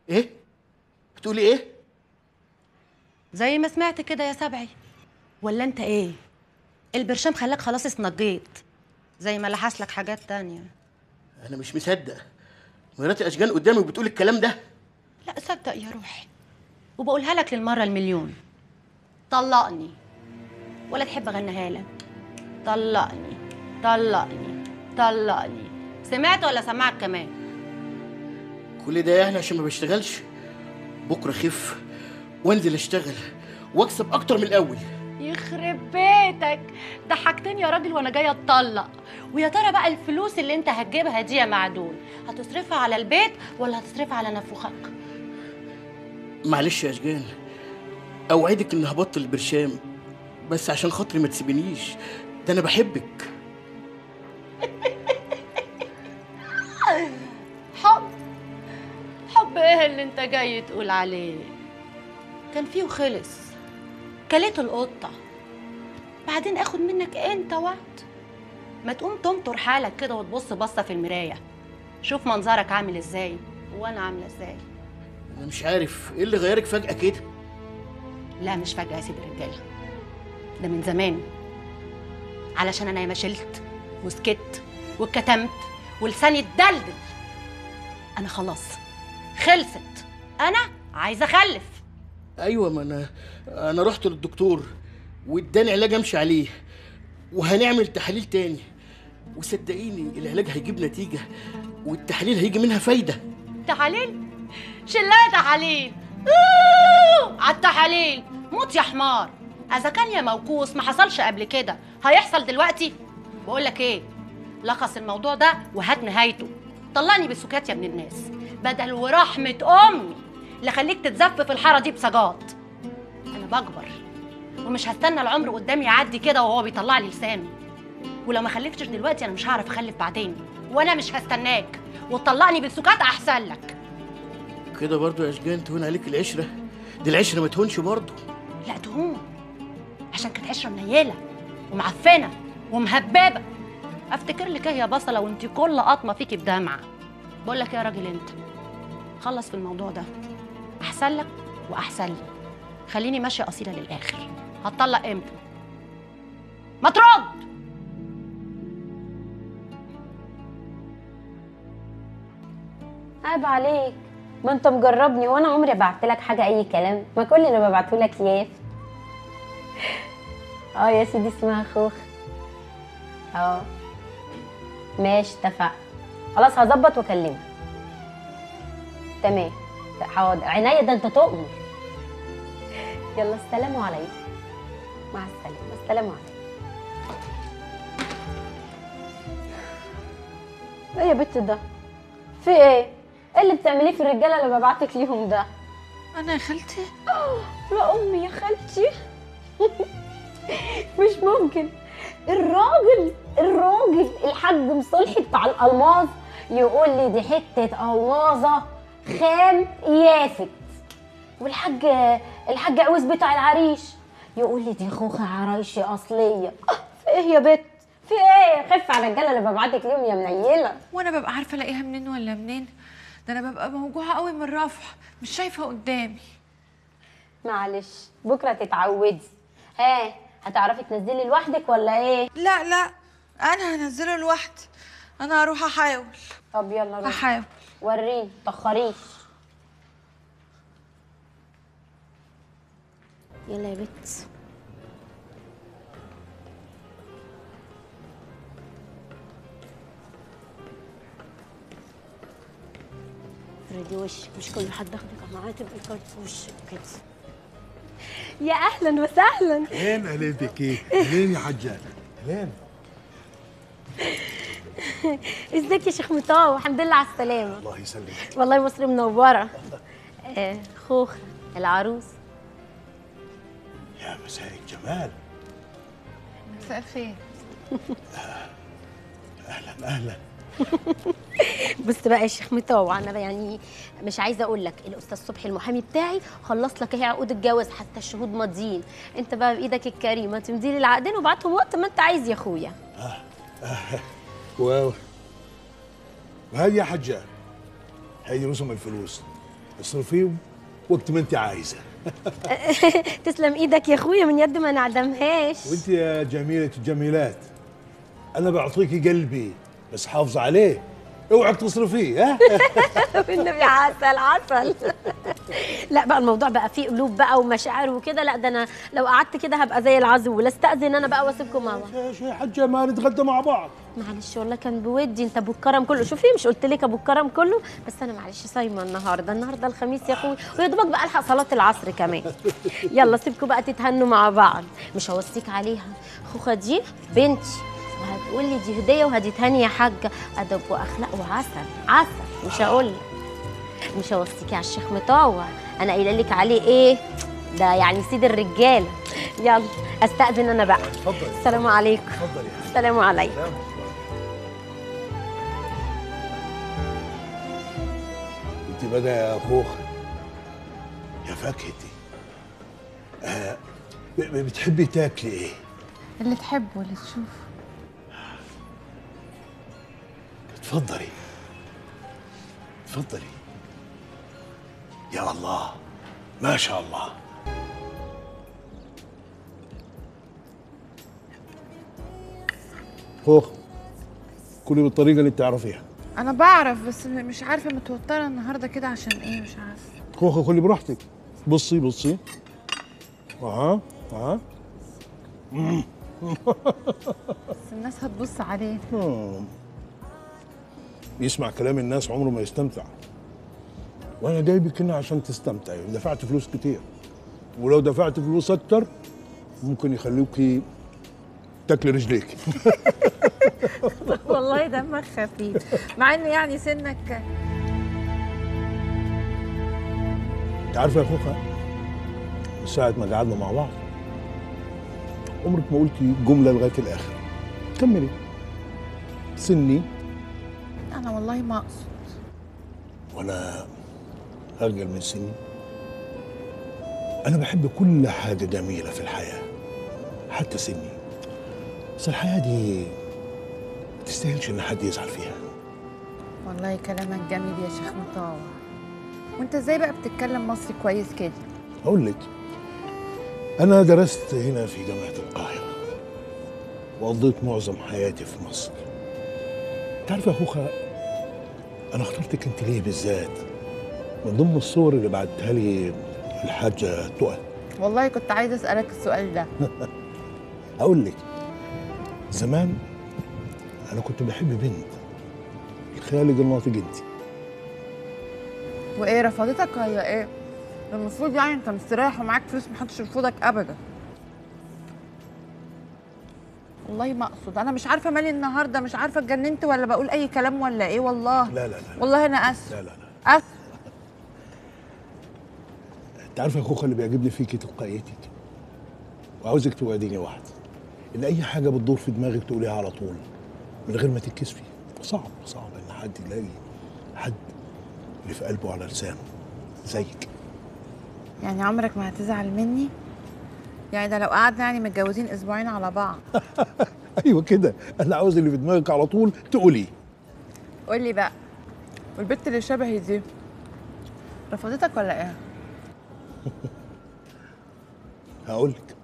ايه بتقولي ايه زي ما سمعت كده يا سبعي ولا انت ايه البرشام خلاك خلاص اتنجيت زي ما لحس لك حاجات تانية انا مش مصدق مراتي اشجان قدامي وبتقول الكلام ده لا صدق يا روحي وبقولها لك للمرة المليون طلقني ولا تحب اغنيها لك طلقني طلقني طلقني سمعت ولا سمعك كمان كل ده يعني عشان ما بشتغلش بكره خف وانزل اشتغل واكسب اكتر من الاول يخرب بيتك ضحكتني يا راجل وانا جايه اتطلق ويا ترى بقى الفلوس اللي انت هتجيبها دي يا معدول هتصرفها على البيت ولا هتصرفها على نفوخك معلش يا اشجان اوعدك اني هبطل البرشام بس عشان خاطري ما تسيبنيش ده انا بحبك حب حب ايه اللي انت جاي تقول عليه كان فيه وخلص كلته القطة بعدين اخد منك انت وقت ما تقوم تمطر حالك كده وتبص بصة في المراية شوف منظرك عامل ازاي وانا عاملة ازاي انا مش عارف ايه اللي غيرك فجأة كده لا مش فجأة يا سيد الرجالة ده من زمان علشان انا ياما شلت وسكت واتكتمت ولساني اتدلدل انا خلاص خلصت انا عايزه اخلف ايوه ما انا انا رحت للدكتور واداني علاج امشي عليه وهنعمل تحاليل تاني وصدقيني العلاج هيجيب نتيجة والتحاليل هيجي منها فايدة تحاليل شلايه تحاليل أوه، على التحاليل موت يا حمار اذا كان يا موكوس ما حصلش قبل كده هيحصل دلوقتي بقول لك ايه لخص الموضوع ده وهات نهايته طلعني بالسكات يا ابن الناس بدل ورحمه امي اللي خليك تتزف في الحاره دي بسجاط انا بكبر ومش هستنى العمر قدامي يعدي كده وهو بيطلع لي لسانه ولو ما خلفتش دلوقتي انا مش هعرف اخلف بعدين وانا مش هستناك وتطلقني بالسكات احسن لك كده برضو يا اشجان تهون عليك العشرة دي العشرة ما تهونش برضو لا تهون عشان كانت عشره منيله ومعفنه ومهببه افتكر لك ايه يا بصله وانت كل قطمه فيكي بدمعه بقول لك إيه يا راجل انت خلص في الموضوع ده احسن لك واحسن لي خليني ماشيه اصيله للاخر هتطلق امتى ما ترد عيب عليك ما انت مجربني وانا عمري بعت لك حاجه اي كلام ما كل اللي ببعته لك ياف اه يا سيدي اسمها خوخ اه ماشي اتفقنا خلاص هظبط واكلمك تمام حاضر عينيا ده انت تؤمر يلا السلام عليكم مع السلامه السلام عليكم ايه يا بت ده في ايه ايه اللي بتعمليه في الرجاله اللي ببعتك ليهم ده انا يا خالتي يا امي يا خالتي مش ممكن الراجل الراجل الحاج مصلحي بتاع الالماظ يقول لي دي حته الماظه خام يافت والحاج الحاج عويس بتاع العريش يقول لي دي خوخه عرايشي اصليه في ايه يا بت في ايه خف على الرجاله اللي ببعتك ليهم يا منيله وانا ببقى عارفه الاقيها منين ولا منين ده انا ببقى موجوعه قوي من الرفع مش شايفه قدامي معلش بكره تتعودي ها هتعرفي تنزلي لوحدك ولا ايه لا لا انا هنزله لوحدي انا هروح احاول طب يلا روحي هحاول وريني متأخريش يلا يا بت افردي وشك مش كل حد ياخدك معاه تبقى كارت في وشك كده يا اهلا وسهلا اهلين اهلين بك ايه؟ اهلين يا حجاج اهلين ازيك يا شيخ مطاوع الحمد لله على السلامه الله يسلمك والله مصر منوره آه خوخ العروس يا مساء الجمال مساء الخير اهلا اهلا بص بقى يا شيخ مطاوع انا يعني مش عايزه اقول لك الاستاذ صبحي المحامي بتاعي خلص لك اهي عقود الجواز حتى الشهود ماضيين انت بقى بايدك الكريمه تمضي لي العقدين وابعتهم وقت ما انت عايز يا اخويا و وهذه يا حجاج هذه رسم الفلوس اصرفيه وقت ما انت عايزه تسلم ايدك يا اخويا من يد ما نعدمهاش وانت يا جميله الجميلات انا بعطيكي قلبي بس حافظ عليه اوعك تصرفيه ها والنبي عسل عسل لا بقى الموضوع بقى فيه قلوب بقى ومشاعر وكده لا ده انا لو قعدت كده هبقى زي العزول استاذن انا بقى واسيبكم مع بعض يا شيخ حجه ما نتغدى مع بعض معلش والله كان بودي انت ابو الكرم كله شوفي مش قلت لك ابو الكرم كله بس انا معلش صايمه النهارده النهارده الخميس يا اخوي ويا دوبك بقى الحق صلاه العصر كمان يلا سيبكم بقى تتهنوا مع بعض مش هوصيك عليها خوخه دي بنتي وهتقول لي دي هديه وهتتهني يا حاجه ادب واخلاق وعسل عسل مش هقول لك مش هوصيكي على الشيخ مطوع انا قايله لك عليه ايه ده يعني سيد الرجاله يلا استاذن انا بقى اتفضلي السلام عليكم اتفضلي يا حبيبي. السلام عليكم سلام. انت بقى يا خوخ يا فاكهتي آه ب- ب- بتحبي تاكلي ايه؟ اللي تحبه اللي تشوفه اتفضلي اتفضلي يا الله ما شاء الله خوخ كلي بالطريقه اللي بتعرفيها انا بعرف بس م- مش عارفه متوتره النهارده كده عشان ايه مش عارفه خوخه كلي براحتك بصي بصي اها اها بس الناس هتبص عليه مم. يسمع كلام الناس عمره ما يستمتع وانا جايبك هنا عشان تستمتعي دفعت فلوس كتير ولو دفعت فلوس اكتر ممكن يخلوكي تاكلي رجليك والله دمك خفيف مع انه يعني سنك انت عارفه يا خوخه من ساعه ما قعدنا مع بعض عمرك ما قلتي جمله لغايه الاخر كملي سني انا والله ما اقصد وانا ارجل من سني انا بحب كل حاجه جميله في الحياه حتى سني بس الحياه دي ما تستاهلش ان حد يزعل فيها والله كلامك جميل يا شيخ مطاوع وانت ازاي بقى بتتكلم مصري كويس كده اقول لك انا درست هنا في جامعه القاهره وقضيت معظم حياتي في مصر تعرف يا خوخه انا اخترتك انت ليه بالذات من ضمن الصور اللي بعتها لي الحاجه تقى والله كنت عايزه اسالك السؤال ده اقول لك زمان انا كنت بحب بنت الخالق الناطق انت وايه رفضتك ولا ايه ده المفروض يعني انت مستريح ومعاك فلوس محدش يرفضك ابدا والله ما اقصد انا مش عارفه مالي النهارده مش عارفه اتجننت ولا بقول اي كلام ولا ايه والله لا لا لا والله انا اسف لا لا لا اسف انت عارف يا خوخه اللي بيعجبني فيكي تلقائيتك وعاوزك توعديني واحد ان اي حاجه بتدور في دماغك تقوليها على طول من غير ما تتكسفي صعب صعب ان حد يلاقي حد اللي في قلبه على لسانه زيك يعني عمرك ما هتزعل مني يعني ده لو قعدنا يعني متجوزين اسبوعين على بعض ايوه كده انا عاوز اللي في دماغك على طول تقوليه قول لي بقى والبنت اللي شبهي دي رفضتك ولا ايه هقول لك